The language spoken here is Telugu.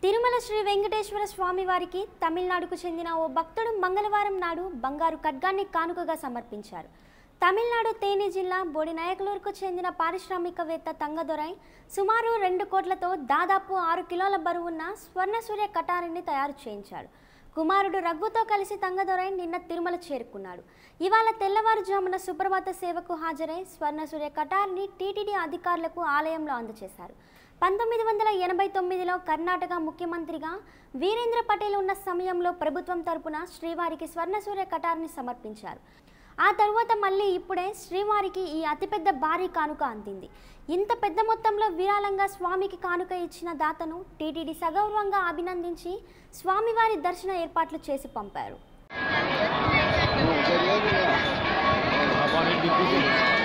తిరుమల శ్రీ వెంకటేశ్వర స్వామి వారికి తమిళనాడుకు చెందిన ఓ భక్తుడు మంగళవారం నాడు బంగారు ఖడ్గాన్ని కానుకగా సమర్పించారు తమిళనాడు తేని జిల్లా బోడి నాయకులూరుకు చెందిన పారిశ్రామికవేత్త తంగదొరై సుమారు రెండు కోట్లతో దాదాపు ఆరు కిలోల బరువున్న స్వర్ణ సూర్య కటారిని తయారు చేయించాడు కుమారుడు రఘుతో కలిసి తంగదొరై నిన్న తిరుమల చేరుకున్నాడు ఇవాళ తెల్లవారుజామున సుప్రభాత సేవకు హాజరై స్వర్ణ సూర్య కటార్ని టీటీడీ అధికారులకు ఆలయంలో అందజేశారు పంతొమ్మిది వందల ఎనభై తొమ్మిదిలో కర్ణాటక ముఖ్యమంత్రిగా వీరేంద్ర పటేల్ ఉన్న సమయంలో ప్రభుత్వం తరపున శ్రీవారికి స్వర్ణ సూర్య కటార్ని సమర్పించారు ఆ తరువాత మళ్ళీ ఇప్పుడే శ్రీవారికి ఈ అతిపెద్ద భారీ కానుక అందింది ఇంత పెద్ద మొత్తంలో విరాళంగా స్వామికి కానుక ఇచ్చిన దాతను టీటీడీ సగౌరవంగా అభినందించి స్వామివారి దర్శన ఏర్పాట్లు చేసి పంపారు Apa ni dipikir?